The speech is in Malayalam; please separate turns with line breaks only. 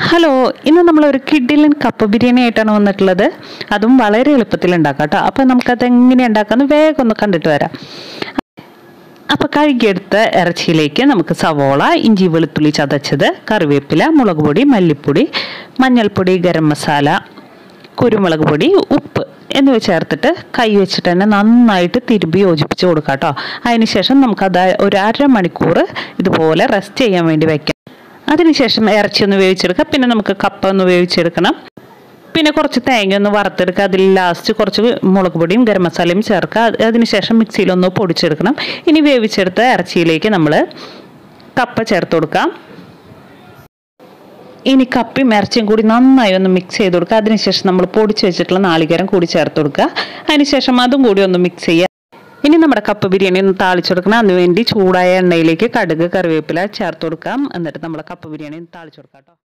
ഹലോ ഇന്ന് നമ്മളൊരു കിഡിലൻ കപ്പ ബിരിയാണി ആയിട്ടാണ് വന്നിട്ടുള്ളത് അതും വളരെ എളുപ്പത്തിൽ ഉണ്ടാക്കാം കേട്ടോ അപ്പോൾ നമുക്കത് എങ്ങനെ ഉണ്ടാക്കാമെന്ന് വേഗം ഒന്ന് കണ്ടിട്ട് വരാം അപ്പോൾ കഴുകിയെടുത്ത ഇറച്ചിയിലേക്ക് നമുക്ക് സവോള ഇഞ്ചി വെളുത്തുള്ളി ചതച്ചത് കറിവേപ്പില മുളക് പൊടി മല്ലിപ്പൊടി മഞ്ഞൾപ്പൊടി ഗരം മസാല കുരുമുളക് പൊടി ഉപ്പ് എന്നിവ ചേർത്തിട്ട് കൈ വെച്ചിട്ട് തന്നെ നന്നായിട്ട് തിരുമ്പി യോജിപ്പിച്ച് കൊടുക്കാം കേട്ടോ അതിനുശേഷം നമുക്കത് ഒരു അരമണിക്കൂർ ഇതുപോലെ റെസ്റ്റ് ചെയ്യാൻ വേണ്ടി വെക്കാം അതിനുശേഷം ഇറച്ചി ഒന്ന് വേവിച്ചെടുക്കാം പിന്നെ നമുക്ക് കപ്പ ഒന്ന് വേവിച്ചെടുക്കണം പിന്നെ കുറച്ച് തേങ്ങ ഒന്ന് വറുത്തെടുക്കുക അതിൽ ലാസ്റ്റ് കുറച്ച് മുളക് പൊടിയും ഗരം മസാലയും ചേർക്കുക അത് അതിനുശേഷം മിക്സിയിലൊന്ന് പൊടിച്ചെടുക്കണം ഇനി വേവിച്ചെടുത്ത ഇറച്ചിയിലേക്ക് നമ്മൾ കപ്പ ചേർത്ത് കൊടുക്കാം ഇനി കപ്പയും ഇറച്ചിയും കൂടി നന്നായി ഒന്ന് മിക്സ് ചെയ്ത് കൊടുക്കുക അതിനുശേഷം നമ്മൾ പൊടിച്ച് വെച്ചിട്ടുള്ള നാളികേരം കൂടി ചേർത്ത് കൊടുക്കുക അതിനുശേഷം അതും കൂടി ഒന്ന് മിക്സ് ചെയ്യുക ഇനി നമ്മുടെ കപ്പ ബിരിയാണി ഒന്ന് താളിച്ചു കൊടുക്കണം അതിനുവേണ്ടി ചൂടായ എണ്ണയിലേക്ക് കടുക് കറിവേപ്പില ചേർത്ത് കൊടുക്കാം എന്നിട്ട് നമ്മുടെ കപ്പ ബിരിയാണി ഒന്ന് താളിച്ചു കൊടുക്കാം കേട്ടോ